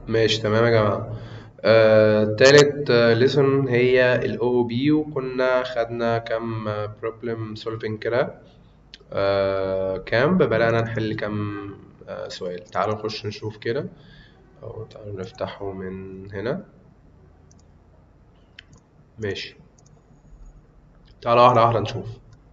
ماشي تمام يا جماعة آه، تالت ليسون هي ال OOP وكنا خدنا كام problem solving كده آه، كام بدأنا نحل كام آه، سؤال تعالوا نخش نشوف كده أو تعالوا نفتحه من هنا ماشي تعالوا واحدة واحدة نشوف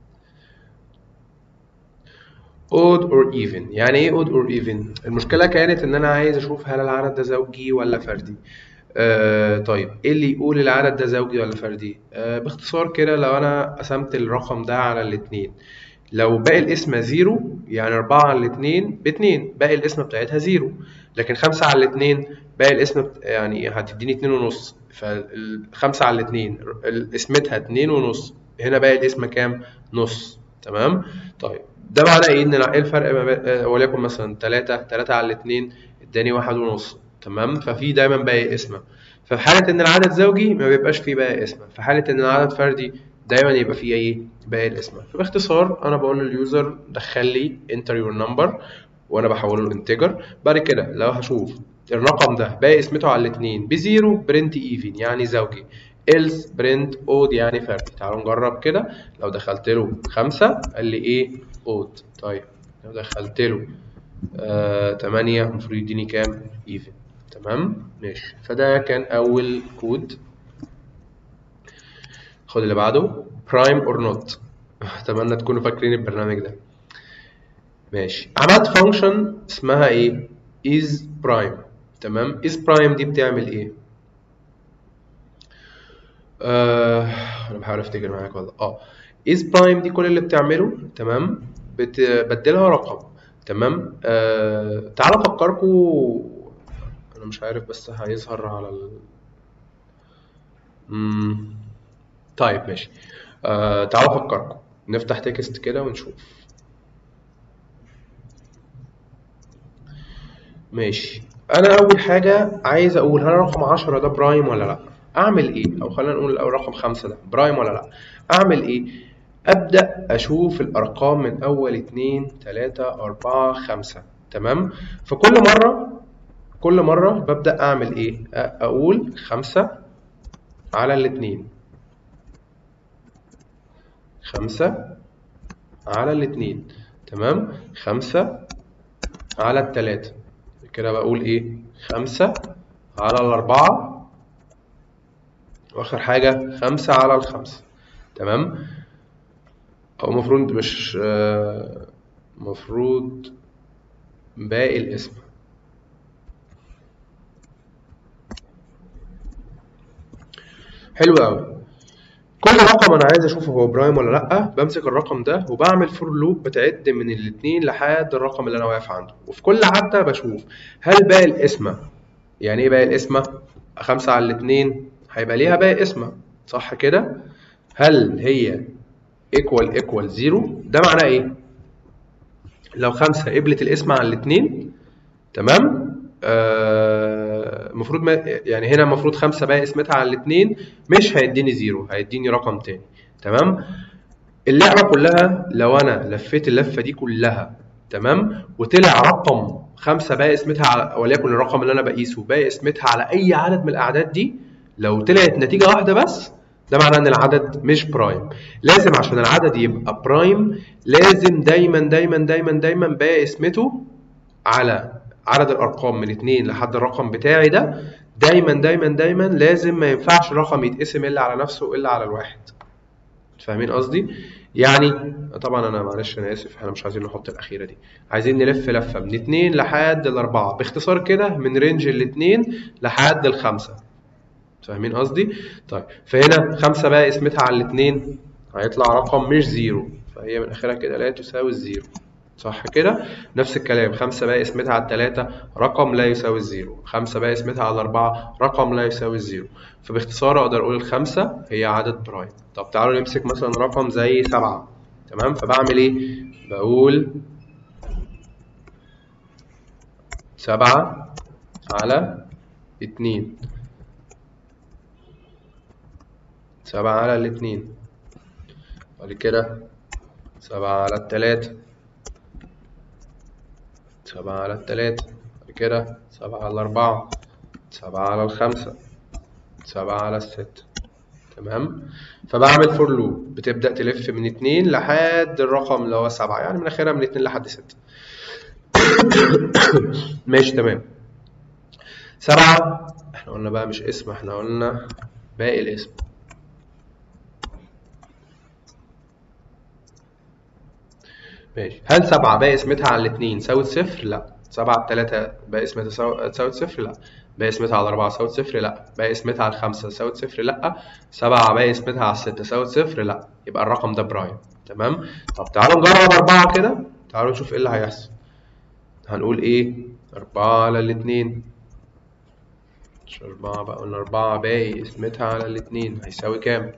odd or even يعني ايه odd or even المشكلة كانت ان انا عايز اشوف هل العدد ده زوجي ولا فردي آه طيب ايه اللي يقول العدد ده زوجي ولا فردي آه باختصار كده لو انا قسمت الرقم ده على الاتنين لو باقي القسمة زيرو يعني أربعة على الاتنين باتنين باقي القسمة بتاعتها زيرو لكن خمسة على الاتنين باقي القسمة بت... يعني هتديني اتنين ونص فالخمسة على الاتنين قسمتها اتنين ونص هنا باقي القسمة كام؟ نص تمام؟ طيب ده معناه ايه ان ايه الفرق ما بين آه، وليكن مثلا تلاتة تلاتة على الاتنين اداني واحد ونص تمام ففي دايما باقي قسمة ففي حالة ان العدد زوجي ما بيبقاش فيه باقي قسمة في حالة ان العدد فردي دايما يبقى فيه ايه باقي القسمة فباختصار انا بقول لليوزر دخل لي enter your number وانا بحوله لانتجر بعد كده لو هشوف الرقم ده باقي قسمته على الاتنين بزيرو برنت ايفن يعني زوجي else برنت اود يعني فردي تعالوا نجرب كده لو دخلت له خمسة قال لي ايه اود طيب لو دخلت له آه 8 المفروض يديني كام even تمام ماشي فده كان اول كود خد اللي بعده prime or not اتمنى تكونوا فاكرين البرنامج ده ماشي عملت فانكشن اسمها ايه is prime تمام is prime دي بتعمل ايه آه انا بحاول افتكر معاك والله اه is prime دي كل اللي بتعمله تمام بتبدلها رقم تمام آه تعالوا افكركم انا مش عارف بس هيظهر على ال مم. طيب ماشي آه تعالوا افكركم نفتح تكست كده ونشوف ماشي انا اول حاجه عايز اقول هل رقم 10 ده برايم ولا لا اعمل ايه او خلينا نقول الاول رقم 5 ده برايم ولا لا اعمل ايه ابدا اشوف الارقام من اول 2 3 4 5 تمام فكل مره كل مره ببدا اعمل ايه أ- اقول 5 على الاثنين 5 على الاثنين تمام 5 على التلاتة كده بقول ايه خمسة على الأربعة وآخر حاجة خمسة على الخمسة تمام أو المفروض مش آه، مفروض باقي الاسم حلو أوي كل رقم انا عايز اشوفه هو برايم ولا لا بمسك الرقم ده وبعمل فور لوب بتعد من الاتنين لحد الرقم اللي انا واقف عنده وفي كل عدة بشوف هل باقي القسمة يعني ايه باقي القسمة خمسة على الاتنين هيبقى ليها باقي قسمة صح كده هل هي equal equal زيرو ده معناه ايه لو خمسة قبلت القسمة على الاتنين تمام آه، المفروض ما يعني هنا المفروض خمسة باقي قسمتها على الاتنين مش هيديني زيرو هيديني رقم تاني تمام اللعبة كلها لو أنا لفيت اللفة دي كلها تمام وطلع رقم خمسة باقي قسمتها على وليكن الرقم اللي أنا بقيسه باقي قسمتها على أي عدد من الأعداد دي لو طلعت نتيجة واحدة بس ده معناه إن العدد مش برايم لازم عشان العدد يبقى برايم لازم دايما دايما دايما دايما باقي قسمته على عدد الارقام من اتنين لحد الرقم بتاعي ده دايما دايما دايما لازم ما ينفعش رقم يتقسم الا على نفسه الا على الواحد فاهمين قصدي يعني طبعا انا معلش انا اسف احنا مش عايزين نحط الاخيره دي عايزين نلف لفه من اتنين لحد الاربعه باختصار كده من رينج الاتنين لحد الخمسه فاهمين قصدي طيب فهنا خمسه بقى قسمتها على الاتنين هيطلع رقم مش زيرو فهي من اخرها كده لا تساوي الزيرو صح كده نفس الكلام خمسة بقى قسمتها على التلاتة رقم لا يساوي الزيرو خمسة بقى قسمتها على الأربعة رقم لا يساوي الزيرو فباختصار أقدر أقول الخمسة هي عدد برايم طب تعالوا نمسك مثلا رقم زي سبعة تمام فبعمل إيه بقول سبعة على اتنين سبعة على الاتنين بعد كده سبعة على التلاتة سبعة على التلاتة بعد كده سبعة على الأربعة سبعة على الخمسة سبعة على الستة تمام فبعمل فور لوب بتبدأ تلف من اتنين لحد الرقم اللي هو سبعة يعني من آخرها من اتنين لحد ستة ماشي تمام سبعة احنا قلنا بقى مش اسم احنا قلنا باقي الاسم ماشي هل سبعة باقي اسمتها على الاتنين ساوت صفر؟ لا سبعة على التلاتة باقي اسمتها ساو- ساوت صفر؟ لا باقي اسمتها على الأربعة ساوت صفر؟ لا باقي اسمتها على الخمسة ساوت صفر؟ لا سبعة باقي اسمتها على الستة ساوت صفر؟ لا يبقى الرقم ده برايم تمام طب تعالوا نجرب أربعة كده تعالوا نشوف ايه اللي هيحصل هنقول ايه أربعة على الاتنين مش أربعة بقى قلنا أربعة باقي اسمتها على الاتنين هيساوي كام؟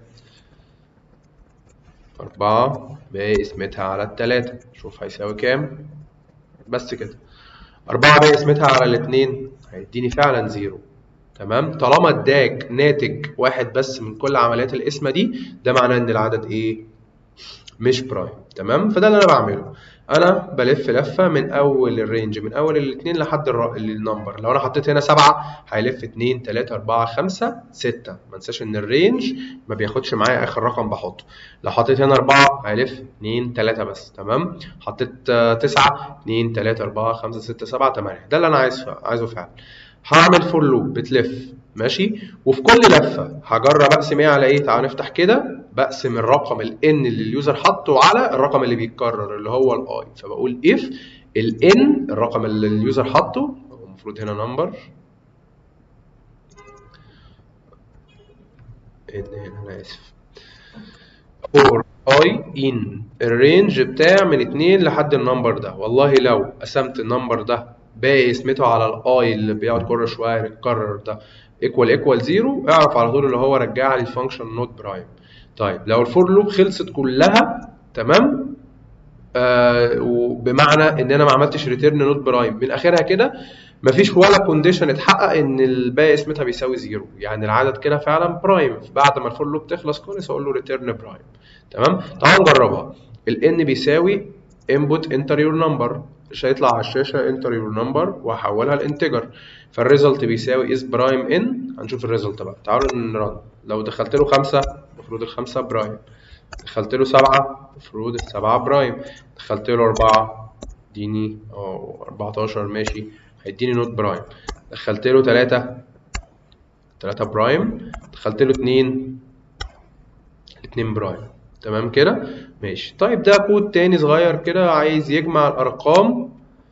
أربعة باقي اسمتها على التلاتة شوف هيساوي كام بس كده أربعة باقي اسمتها على الاتنين هيديني فعلا زيرو تمام طالما اداك ناتج واحد بس من كل عمليات القسمة دي ده معناه إن العدد إيه؟ مش برايم تمام فده اللي أنا بعمله أنا بلف لفة من أول الرينج من أول الاتنين لحد الر- النمبر لو أنا حطيت هنا سبعة هيلف اتنين تلاتة أربعة خمسة ستة منساش إن الرينج ما بياخدش معايا آخر رقم بحطه لو حطيت هنا أربعة هيلف اتنين تلاتة بس تمام حطيت آه، تسعة اتنين تلاتة أربعة خمسة ستة سبعة تمانية ده اللي أنا عايز عايزه فعلا هعمل فور لوب بتلف ماشي وفي كل لفة هجرب أقسم إيه على إيه تعال نفتح كده بقسم الرقم ال n اللي اليوزر حاطه على الرقم اللي بيتكرر اللي هو ال i فبقول if ال n الرقم اللي اليوزر حاطه هو المفروض هنا نمبر n هنا أنا آسف for i in الرينج بتاع من اتنين لحد النمبر ده والله لو قسمت النمبر ده باقي اسمته على الاي اللي بيقعد كل شويه يتكرر ده ايكوال ايكوال زيرو اعرف على طول اللي هو رجع لي الفانكشن نوت برايم طيب لو الفور لوب خلصت كلها تمام آه وبمعنى ان انا ما عملتش ريتيرن نوت برايم من اخرها كده مفيش ولا كونديشن اتحقق ان الباقي اسمتها بيساوي زيرو يعني العدد كده فعلا برايم بعد ما الفور لوب تخلص خالص اقول له ريتيرن برايم تمام تعال نجربها ال n بيساوي input enter your number مش هيطلع على الشاشه enter your number وهحولها لانتجر فالريزلت بيساوي is prime n هنشوف الريزلت بقى تعالوا نرن لو دخلت له خمسة المفروض الخمسة برايم دخلت له سبعة المفروض السبعة برايم دخلت له أربعة اديني اه 14 ماشي هيديني نوت برايم دخلت له تلاتة تلاتة برايم دخلت له اتنين اتنين برايم تمام كده ماشي طيب ده كود تاني صغير كده عايز يجمع الارقام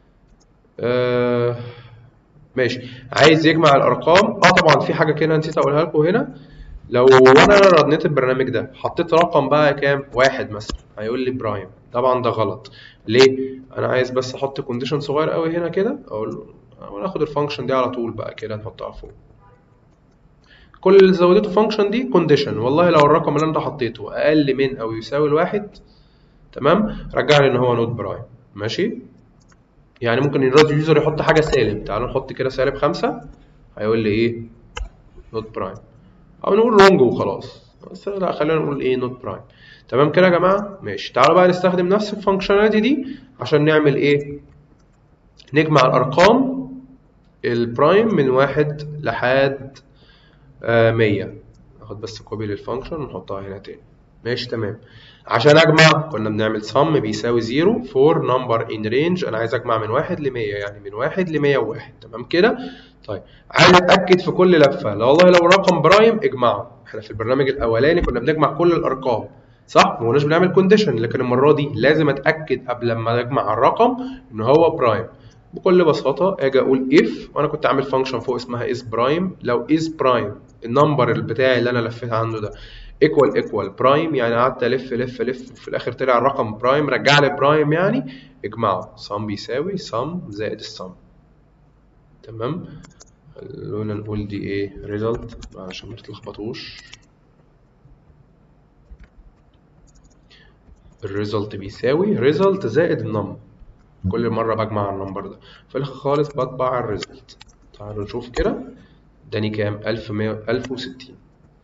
آه ماشي عايز يجمع الارقام اه طبعا في حاجه كده نسيت اقولها لكم هنا لو انا رديت البرنامج ده حطيت رقم بقى كام واحد مثلا هيقول لي برايم طبعا ده غلط ليه انا عايز بس احط كونديشن صغير قوي هنا كده اقول له وناخد الفانكشن دي على طول بقى كده نحطها فوق كل اللي زودته فانكشن دي كونديشن والله لو الرقم اللي انت حطيته اقل من او يساوي الواحد تمام رجع لي ان هو نوت برايم ماشي يعني ممكن اليوزر يحط حاجه سالب تعالوا نحط كده سالب خمسة هيقول لي ايه نوت برايم او نقول رونج وخلاص بس لا خلينا نقول ايه نوت برايم تمام كده يا جماعه ماشي تعالوا بقى نستخدم نفس الفانكشناليتي دي عشان نعمل ايه نجمع الارقام البرايم من واحد لحد آه 100 ناخد بس كوبي للفانكشن ونحطها هنا تاني ماشي تمام عشان اجمع كنا بنعمل sum بيساوي 0 for number in range انا عايز اجمع من 1 ل 100 يعني من 1 ل 101 تمام كده طيب عايز اتاكد في كل لفه لو والله لو الرقم برايم اجمعه احنا في البرنامج الاولاني كنا بنجمع كل الارقام صح ما كناش بنعمل كونديشن لكن المره دي لازم اتاكد قبل ما اجمع الرقم ان هو برايم بكل بساطه اجي اقول if وانا كنت عامل فانكشن فوق اسمها is prime لو is prime النمبر بتاعي اللي انا لفيت عنده ده ايكوال ايكوال برايم يعني قعدت الف الف الف وفي الاخر طلع الرقم برايم رجع لي برايم يعني اجمعه sum بيساوي sum زائد السم تمام خلونا نقول دي ايه result عشان ما تتلخبطوش الريزلت بيساوي result زائد النم كل مرة بجمع النمبر ده في الآخر خالص بطبع الريزلت تعالوا نشوف كده اداني كام 1100 1060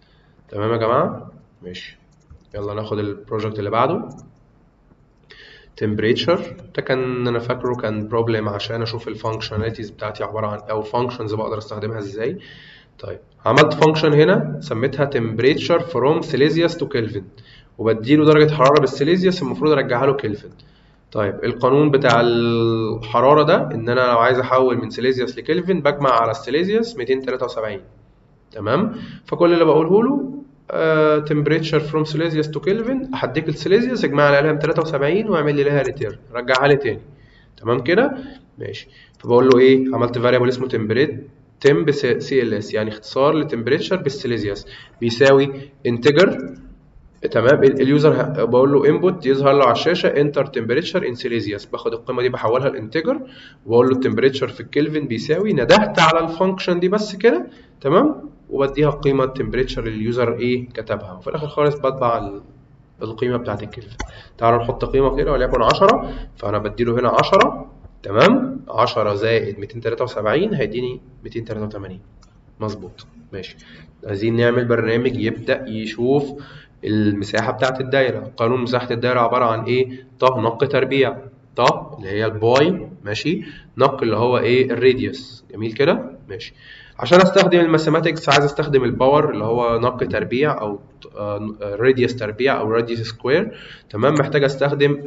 تمام يا جماعة ماشي يلا ناخد البروجكت اللي بعده temperature ده كان انا فاكره كان بروبلم عشان اشوف الفانكشناليتيز بتاعتي عباره عن او فانكشنز بقدر استخدمها ازاي طيب عملت فانكشن هنا سميتها temperature from celsius to kelvin وبديله درجه حراره بالسيليزيوس المفروض ارجعها له كلفن طيب القانون بتاع الحراره ده ان انا لو عايز احول من سيليزيوس لكلفن بجمع على السيليزيوس 273 تمام فكل اللي بقوله له uh, temperature from celsius to kelvin هديك السيليزيوس اجمع لي عليها 73 واعمل لي لها ريتيرن رجعها لي تاني تمام كده ماشي فبقول له ايه عملت فاريبل اسمه temperate temp سي ال اس يعني اختصار لتمبريتشر بالسيليزيوس بيساوي انتجر تمام اليوزر بقول له انبوت يظهر له على الشاشه انتر تمبريتشر ان سيليزيوس باخد القيمه دي بحولها لانتجر وبقول له التمبريتشر في الكلفن بيساوي ندهت على الفانكشن دي بس كده تمام وبديها القيمه التمبريتشر اللي اليوزر ايه كتبها وفي الاخر خالص بطبع القيمه بتاعت الكلفن تعالوا نحط قيمه كده وليكن 10 فانا بديله هنا 10 تمام 10 زائد 273 هيديني 283 مظبوط ماشي عايزين نعمل برنامج يبدا يشوف المساحه بتاعت الدايره قانون مساحه الدايره عباره عن ايه ط نق تربيع ط اللي هي الباي ماشي نق اللي هو ايه الراديوس جميل كده ماشي عشان استخدم الماثيماتكس عايز استخدم الباور اللي هو نق تربيع او راديوس تربيع او راديوس سكوير تمام محتاج استخدم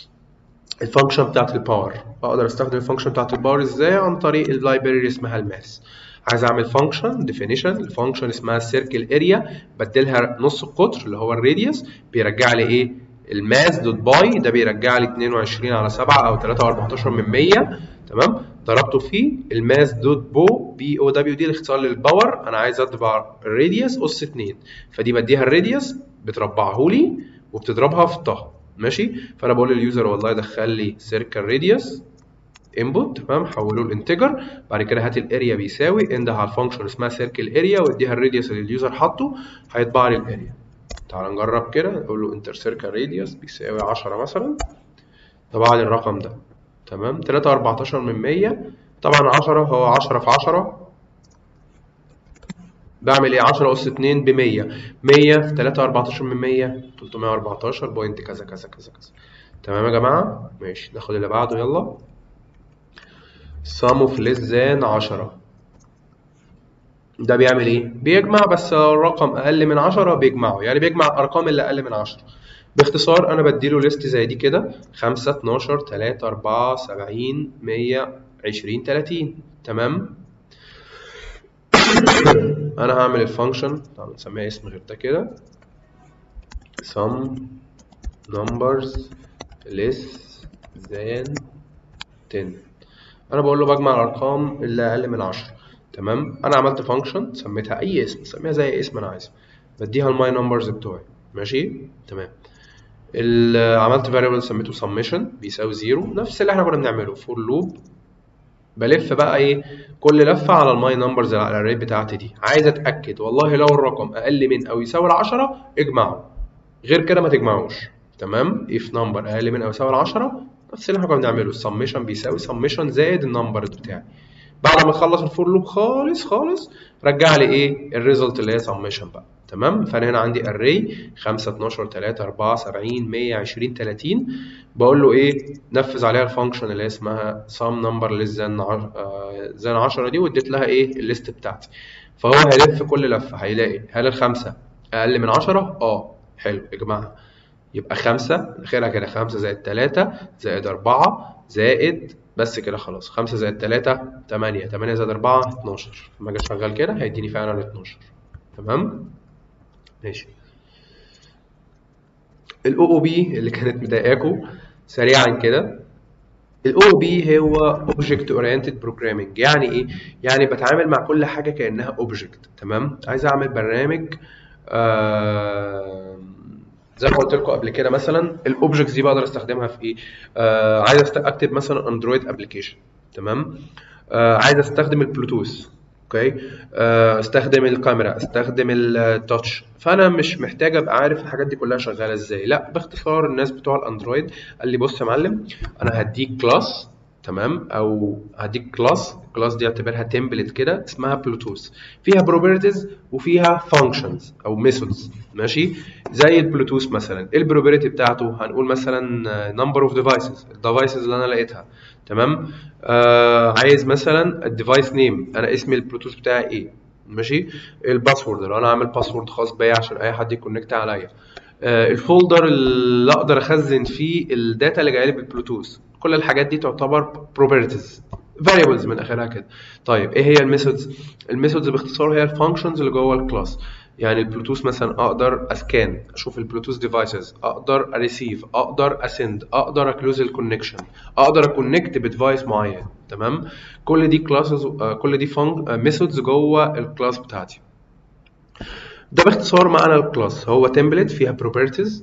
الفانكشن بتاعت الباور اقدر استخدم الفانكشن بتاعت الباور ازاي عن طريق اللايبراري اسمها الماس عايز اعمل فانكشن ديفينيشن الفانكشن اسمها سيركل اريا بدلها نص القطر اللي هو الراديوس بيرجع لي ايه الماس دوت باي ده بيرجع لي 22 على 7 او 3.14 من 100 تمام ضربته في الماس دوت بو بي او دبليو دي الاختصار للباور انا عايز اطبع الراديوس اس 2 فدي بديها الراديوس بتربعه لي وبتضربها في الطه ماشي فانا بقول لليوزر والله دخل لي سيركل راديوس انبوت تمام حوله لانتجر بعد كده هات الاريا بيساوي انده على الفانكشن اسمها سيركل اريا واديها الراديوس اللي اليوزر حاطه هيطبع لي الاريا تعال نجرب كده نقول له انتر سيركل راديوس بيساوي 10 مثلا طبع لي الرقم ده تمام 3.14 من 100 طبعا 10 هو 10 في 10 بعمل ايه 10 اس 2 ب 100 100 في 3.14 من 100 314 بوينت كذا كذا كذا كذا تمام يا جماعه ماشي ناخد اللي بعده يلا sum of less than 10 ده بيعمل ايه بيجمع بس لو الرقم اقل من 10 بيجمعه يعني بيجمع الارقام اللي اقل من 10 باختصار انا بديله ليست زي دي كده 5 12 3 4 70 100 20 30 تمام انا هعمل الفانكشن طبعا نسميها اسم غير ده كده sum numbers less than 10 انا بقول له بجمع الارقام اللي اقل من 10 تمام انا عملت فانكشن سميتها اي اسم سميها زي اي اسم انا عايزه بديها الماي نمبرز بتوعي ماشي تمام عملت فاريبل سميته سميشن بيساوي زيرو نفس اللي احنا كنا بنعمله فور لوب بلف بقى ايه كل لفه على الماي نمبرز على الاري بتاعتي دي عايز اتاكد والله لو الرقم اقل من او يساوي 10 اجمعه غير كده ما تجمعوش تمام if نمبر اقل من او يساوي 10 نفس اللي احنا كنا بنعمله السميشن بيساوي سميشن زائد النمبر بتاعي بعد ما اخلص الفور لوب خالص خالص رجع لي ايه الريزلت اللي هي سميشن بقى تمام فانا هنا عندي اري 5 12 3 4 70 100 20 30 بقول له ايه نفذ عليها الفانكشن اللي هي اسمها sum number less than 10 دي واديت لها ايه الليست بتاعتي فهو هيلف كل لفه هيلاقي هل الخمسه اقل من 10 اه حلو اجمعها يبقى خمسة آخرها كده خمسة زائد تلاتة زائد أربعة زائد بس كده خلاص خمسة زائد تلاتة تمانية تمانية زائد أربعة اتناشر لما أجي أشغل كده هيديني فعلا اتناشر تمام ماشي الاو او بي اللي كانت مضايقاكوا سريعا كده الاو او بي هو اوبجكت اورينتد بروجرامنج يعني ايه يعني بتعامل مع كل حاجه كانها اوبجكت تمام عايز اعمل برنامج آه زي ما قلت لكم قبل كده مثلا الاوبجكتس دي بقدر استخدمها في ايه آه عايز اكتب مثلا اندرويد ابلكيشن تمام آه عايز استخدم البلوتوث اوكي آه استخدم الكاميرا استخدم التاتش فانا مش محتاج ابقى عارف الحاجات دي كلها شغاله ازاي لا باختصار الناس بتوع الاندرويد قال لي بص يا معلم انا هديك كلاس تمام او هديك كلاس الكلاس دي اعتبرها تمبلت كده اسمها بلوتوث فيها بروبرتيز وفيها فانكشنز او ميثودز ماشي زي البلوتوث مثلا ايه البروبرتي بتاعته هنقول مثلا نمبر اوف ديفايسز الديفايسز اللي انا لقيتها تمام آه عايز مثلا الديفايس نيم انا اسم البلوتوث بتاعي ايه ماشي الباسورد لو انا عامل باسورد خاص بيا عشان اي حد يكونكت عليا آه الفولدر اللي اقدر اخزن فيه الداتا اللي جايه لي بالبلوتوث كل الحاجات دي تعتبر بروبرتيز فاريبلز من اخرها كده طيب ايه هي الميثودز الميثودز باختصار هي الفانكشنز اللي جوه الكلاس يعني البلوتوث مثلا اقدر اسكان اشوف البلوتوث ديفايسز اقدر اريسيف اقدر اسند اقدر اكلوز الكونكشن اقدر اكونكت بديفايس معين تمام كل دي كلاسز كل دي فانك ميثودز جوه الكلاس بتاعتي ده باختصار معنى الكلاس هو تمبلت فيها بروبرتيز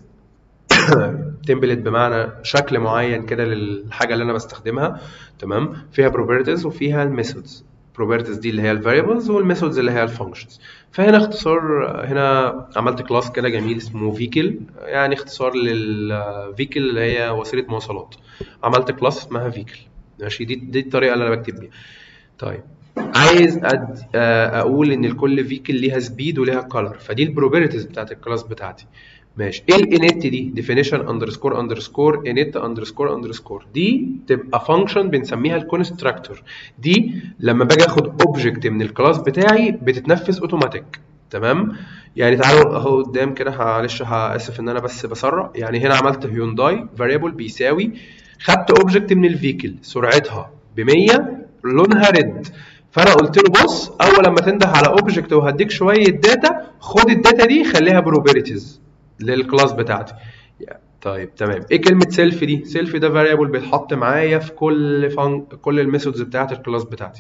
تمبلت بمعنى شكل معين كده للحاجه اللي انا بستخدمها تمام فيها بروبرتيز وفيها الميثودز بروبرتيز دي اللي هي الفاريبلز والميثودز اللي هي الفانكشنز فهنا اختصار هنا عملت كلاس كده جميل اسمه فيكل يعني اختصار للفيكل اللي هي وسيله مواصلات عملت كلاس اسمها فيكل ماشي دي دي الطريقه اللي انا بكتب بيها طيب عايز أد... اقول ان الكل فيكل ليها سبيد وليها كلر فدي البروبرتيز بتاعت الكلاس بتاعتي ماشي ايه الانت دي ديفينيشن اندرسكور اندرسكور انت اندرسكور اندرسكور دي تبقى فانكشن بنسميها الكونستراكتور دي لما باجي اخد اوبجكت من الكلاس بتاعي بتتنفذ اوتوماتيك تمام يعني تعالوا اهو قدام كده معلش اسف ان انا بس بسرع يعني هنا عملت هيونداي فاريبل بيساوي خدت اوبجكت من الفيكل سرعتها ب 100 لونها ريد فانا قلت له بص اول لما تنده على اوبجكت وهديك شويه داتا خد الداتا دي خليها بروبرتيز للكلاس بتاعتي طيب تمام ايه كلمه سيلف دي سيلف ده فاريبل بيتحط معايا في كل فن... كل الميثودز بتاعت الكلاس بتاعتي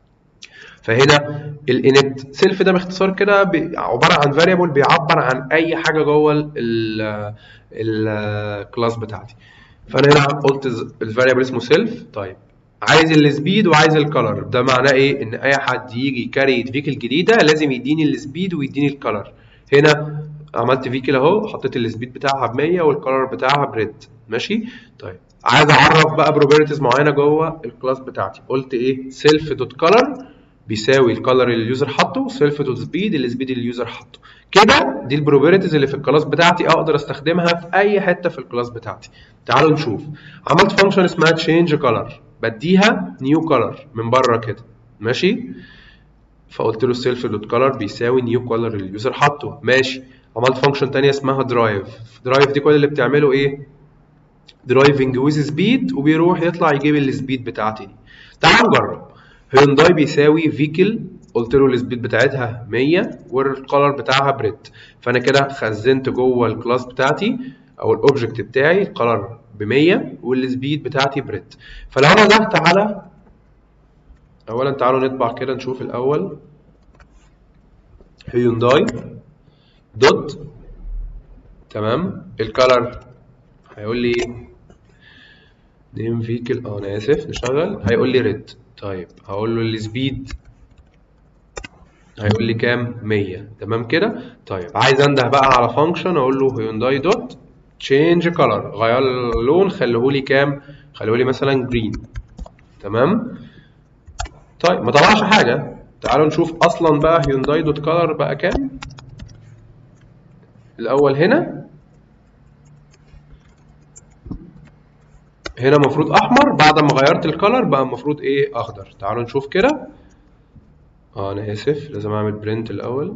فهنا الانت سيلف ده باختصار كده عباره عن فاريبل بيعبر عن اي حاجه جوه الكلاس بتاعتي فانا هنا قلت الفاريبل اسمه سيلف طيب عايز السبيد وعايز الكلر ده معناه ايه ان اي حد يجي يكريت فيكل جديده لازم يديني السبيد ويديني الكلر هنا عملت فيكل اهو حطيت السبيد بتاعها ب 100 والكلر بتاعها بريد ماشي طيب عايز اعرف بقى بروبرتيز معينه جوه الكلاس بتاعتي قلت ايه سيلف دوت كلر بيساوي الكلر اللي اليوزر حاطه سيلف دوت سبيد السبيد اللي اليوزر حاطه كده دي البروبرتيز اللي في الكلاس بتاعتي اقدر استخدمها في اي حته في الكلاس بتاعتي تعالوا نشوف عملت فانكشن اسمها تشينج كلر بديها نيو كلر من بره كده ماشي فقلت له سيلف دوت كلر بيساوي نيو كلر اللي اليوزر حاطه ماشي عملت فانكشن تانية اسمها درايف درايف دي كل اللي بتعمله ايه درايفنج ويز سبيد وبيروح يطلع يجيب السبيد بتاعتي دي تعال نجرب هيونداي بيساوي فيكل قلت له السبيد بتاعتها 100 والكلر بتاعها بريد فانا كده خزنت جوه الكلاس بتاعتي او الاوبجكت بتاعي الكلر ب 100 والسبيد بتاعتي بريد فلو انا ضغطت على اولا تعالوا نطبع كده نشوف الاول هيونداي دوت تمام الكالر هيقول لي نيم فيكل اه انا اسف نشغل هيقول لي ريد طيب هقول له السبيد هيقول لي كام 100 تمام كده طيب عايز انده بقى على فانكشن اقول له هيونداي دوت تشينج كلر غير اللون خليه لي كام خليه لي مثلا جرين تمام طيب ما طلعش حاجه تعالوا نشوف اصلا بقى هيونداي دوت كلر بقى كام الاول هنا هنا المفروض احمر بعد ما غيرت الكلر بقى المفروض ايه اخضر تعالوا نشوف كده اه انا اسف لازم اعمل برنت الاول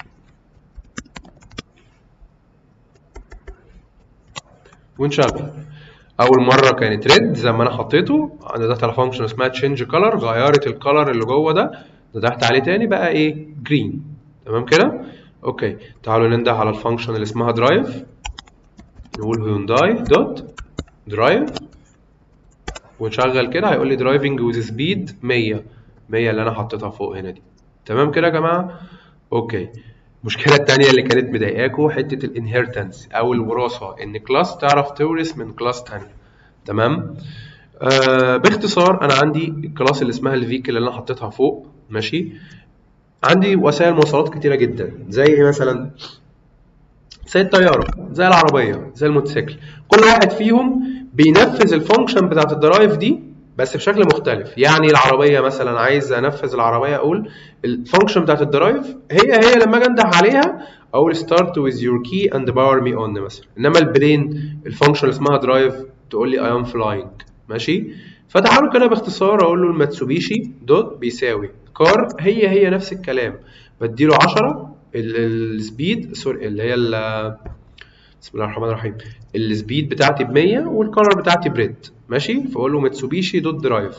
ونشغل اول مره كانت ريد زي ما انا حطيته انا ندهت على فانكشن اسمها تشينج كلر غيرت الكلر اللي جوه ده ندهت عليه تاني بقى ايه جرين تمام كده اوكي تعالوا ننده على الفانكشن اللي اسمها درايف نقول هيونداي دوت درايف ونشغل كده هيقول لي درايفنج ويز سبيد 100 100 اللي انا حطيتها فوق هنا دي تمام كده يا جماعه اوكي المشكله الثانيه اللي كانت مضايقاكم حته الانهيرتنس او الوراثه ان كلاس تعرف تورث من كلاس ثانيه تمام آه باختصار انا عندي الكلاس اللي اسمها الفيكل اللي انا حطيتها فوق ماشي عندي وسائل مواصلات كتيره جدا زي ايه مثلا زي الطياره زي العربيه زي الموتوسيكل كل واحد فيهم بينفذ الفانكشن بتاعت الدرايف دي بس بشكل مختلف يعني العربيه مثلا عايز انفذ العربيه اقول الفانكشن بتاعت الدرايف هي هي لما اجي انده عليها اقول start with your key and power me on مثلا انما البلين الفانكشن اللي اسمها درايف تقول لي I am flying ماشي فتعالوا كده باختصار اقول له الماتسوبيشي دوت بيساوي كار هي هي نفس الكلام بديله 10 السبيد سوري اللي هي بسم الله الرحمن الرحيم السبيد بتاعتي ب 100 والكلر بتاعتي بريد ماشي فاقول له ماتسوبيشي دوت درايف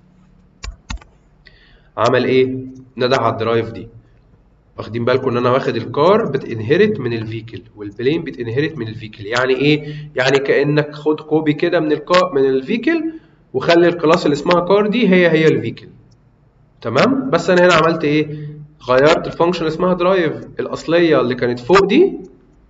عمل ايه ندى على الدرايف دي واخدين بالكم ان انا واخد الكار بتنهرت من الفيكل والبلين بتنهرت من الفيكل يعني ايه يعني كانك خد كوبي كده من الكار من الفيكل وخلي الكلاس اللي اسمها كار دي هي هي الفيكل تمام بس انا هنا عملت ايه غيرت الفانكشن اللي اسمها درايف الاصليه اللي كانت فوق دي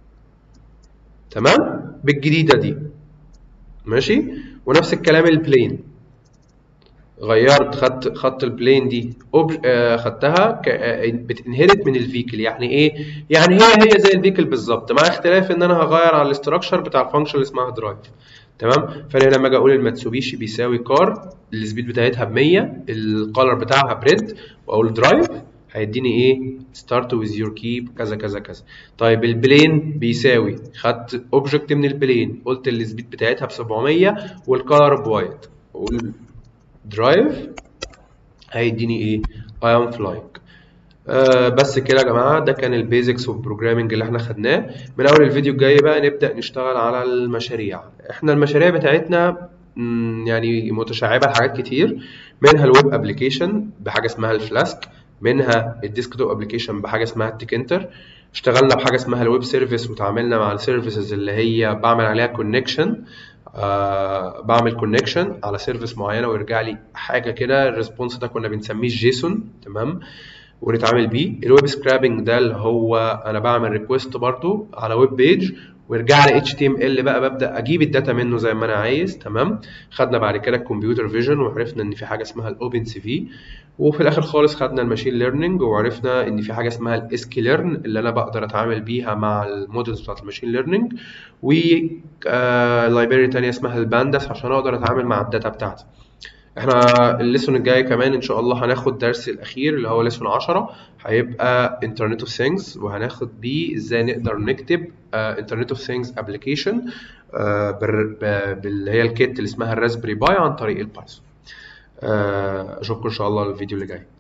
تمام بالجديده دي ماشي ونفس الكلام البلين غيرت خدت خدت البلين دي أوب... آه خدتها ك... آه بتنهرت من الفيكل يعني ايه يعني هي هي زي الفيكل بالظبط مع اختلاف ان انا هغير على الاستراكشر بتاع الفانكشن اللي اسمها درايف تمام فانا لما اجي اقول الماتسوبيشي بيساوي كار السبيد بتاعتها ب 100 الكالر بتاعها بريد واقول درايف هيديني ايه ستارت ويز يور كي كذا كذا كذا طيب البلين بيساوي خدت اوبجكت من البلين قلت السبيد بتاعتها ب 700 والكالر بوايت اقول درايف هيديني ايه I am flying آه بس كده يا جماعه ده كان البيزكس اوف بروجرامنج اللي احنا خدناه من اول الفيديو الجاي بقى نبدا نشتغل على المشاريع احنا المشاريع بتاعتنا يعني متشعبه لحاجات كتير منها الويب ابلكيشن بحاجه اسمها الفلاسك منها الديسكتوب ابلكيشن بحاجه اسمها التكنتر اشتغلنا بحاجه اسمها الويب سيرفيس وتعاملنا مع السيرفيسز اللي هي بعمل عليها كونكشن آه بعمل كونكشن على سيرفيس معينه ويرجع لي حاجه كده الريسبونس ده كنا بنسميه جيسون تمام ونتعامل بيه الويب سكرابنج ده اللي هو انا بعمل ريكوست برضو على ويب بيج ويرجع لي اتش تي ام ال بقى ببدا اجيب الداتا منه زي ما انا عايز تمام خدنا بعد كده الكمبيوتر فيجن وعرفنا ان في حاجه اسمها الاوبن سي في وفي الاخر خالص خدنا الماشين ليرنينج وعرفنا ان في حاجه اسمها الاسكي ليرن اللي انا بقدر اتعامل بيها مع المودلز بتاعت الماشين ليرنينج و لايبراري ثانيه اسمها البانداس عشان اقدر اتعامل مع الداتا بتاعتي احنا الليسون الجاي كمان ان شاء الله هناخد درس الاخير اللي هو ليسون 10 هيبقى انترنت اوف ثينجز وهناخد بيه ازاي نقدر نكتب انترنت اوف ثينجز ابلكيشن اللي هي الكيت اللي اسمها الراسبري باي عن طريق البايثون اشوفكم ان شاء الله الفيديو اللي جاي